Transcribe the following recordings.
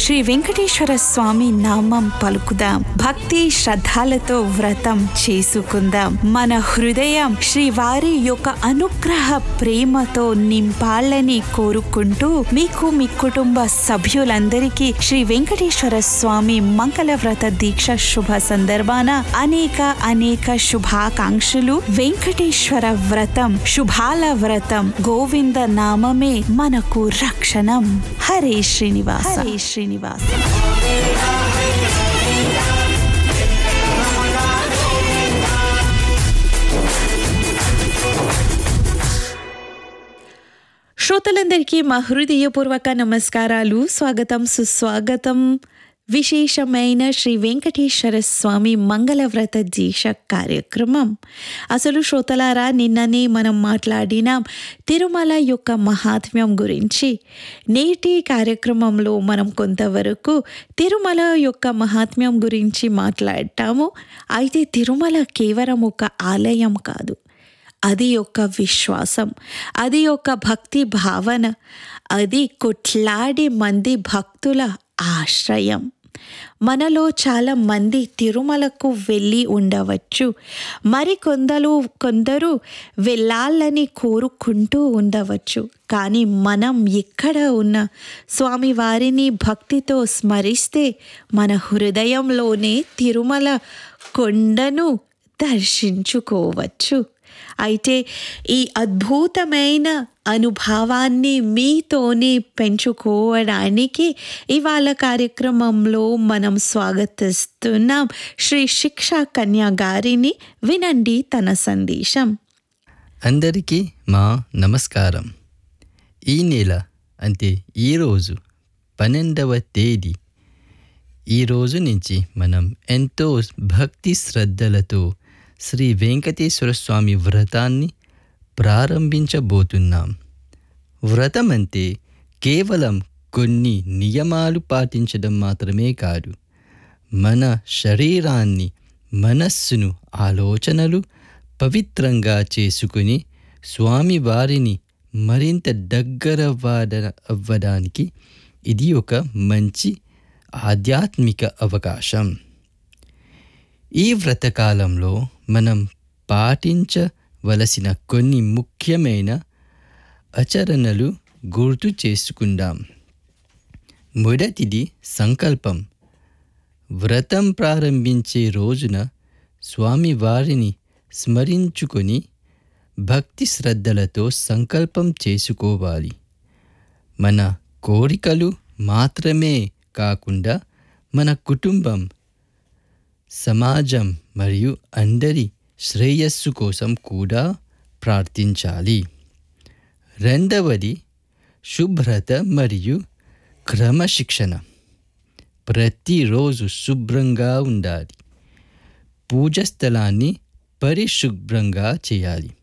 శ్రీ వెంకటేశ్వర స్వామి నామం పలుకుదాం భక్తి శ్రద్ధలతో వ్రతం చేసుకుందాం మన హృదయం శ్రీవారి యొక్క అనుగ్రహ ప్రేమతో నింపాలని కోరుకుంటూ మీకు మీ కుటుంబ సభ్యులందరికీ శ్రీ వెంకటేశ్వర స్వామి మంగళ వ్రత దీక్ష శుభ సందర్భాన అనేక అనేక శుభాకాంక్షలు వెంకటేశ్వర వ్రతం శుభాల వ్రతం గోవింద నామమే మనకు రక్షణం హరే శ్రీనివాస హరే శ్రీనివాస శ్రోతలందరికీ మా హృదయపూర్వక నమస్కారాలు స్వాగతం సుస్వాగతం విశేషమైన శ్రీ వెంకటేశ్వర స్వామి మంగళవ్రత దీక్ష కార్యక్రమం అసలు శ్రోతలారా నిన్ననే మనం మాట్లాడినాం తిరుమల యొక్క మహాత్మ్యం గురించి నేటి కార్యక్రమంలో మనం కొంతవరకు తిరుమల యొక్క మహాత్మ్యం గురించి మాట్లాడతాము అయితే తిరుమల కేవలం ఒక ఆలయం కాదు అది ఒక విశ్వాసం అది ఒక భక్తి భావన అది కొట్లాడి మంది భక్తుల ఆశ్రయం మనలో చాలా మంది తిరుమలకు వెళ్ళి ఉండవచ్చు మరి కొందరు కొందరు వెళ్ళాలని కోరుకుంటూ ఉండవచ్చు కానీ మనం ఎక్కడ ఉన్న స్వామివారిని భక్తితో స్మరిస్తే మన హృదయంలోనే తిరుమల కొండను దర్శించుకోవచ్చు అయితే ఈ అద్భుతమైన అనుభవాన్ని మీతోనే పెంచుకోవడానికి ఇవాళ కార్యక్రమంలో మనం స్వాగతిస్తున్నాం శ్రీ శిక్షా కన్యా గారిని వినండి తన సందేశం అందరికీ మా నమస్కారం ఈ నెల అంటే ఈరోజు పన్నెండవ తేదీ ఈరోజు నుంచి మనం ఎంతో భక్తి శ్రద్ధలతో శ్రీ వెంకటేశ్వర స్వామి వ్రతాన్ని ప్రారంభించబోతున్నాం వ్రతం అంటే కేవలం కొన్ని నియమాలు పాటించడం మాత్రమే కాదు మన శరీరాన్ని మనస్సును ఆలోచనలు పవిత్రంగా చేసుకుని స్వామివారిని మరింత దగ్గర అవ్వడానికి ఇది ఒక మంచి ఆధ్యాత్మిక అవకాశం ఈ వ్రతకాలంలో మనం పాటించవలసిన కొన్ని ముఖ్యమైన ఆచరణలు గుర్తు చేసుకుందాం మొదటిది సంకల్పం వ్రతం ప్రారంభించే రోజున స్వామివారిని స్మరించుకొని భక్తి శ్రద్ధలతో సంకల్పం చేసుకోవాలి మన కోరికలు మాత్రమే కాకుండా మన కుటుంబం సమాజం మరియు అందరి శ్రేయస్సు కోసం కూడా ప్రార్థించాలి రెండవది శుభ్రత మరియు క్రమశిక్షణ ప్రతిరోజు శుభ్రంగా ఉండాలి పూజ స్థలాన్ని పరిశుభ్రంగా చేయాలి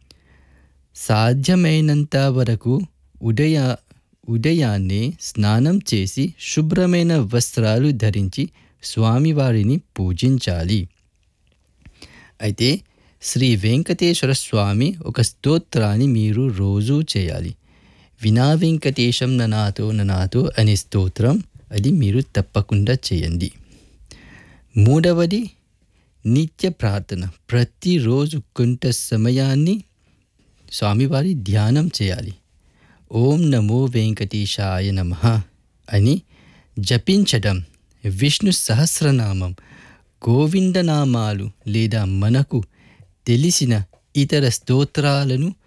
సాధ్యమైనంత వరకు ఉదయ ఉదయాన్నే స్నానం చేసి శుభ్రమైన వస్త్రాలు ధరించి స్వామివారిని పూజించాలి అయితే శ్రీ వెంకటేశ్వర స్వామి ఒక స్తోత్రాన్ని మీరు రోజూ చేయాలి వినా వెంకటేశం ననాతో ననాతో అనే స్తోత్రం అది మీరు తప్పకుండా చేయండి మూడవది నిత్య ప్రార్థన ప్రతిరోజు కొంత సమయాన్ని స్వామివారి ధ్యానం చేయాలి ఓం నమో వెంకటేశాయ నమ అని జపించడం విష్ణు సహస్రనామం గోవిందనామాలు లేదా మనకు తెలిసిన ఇతర స్తోత్రాలను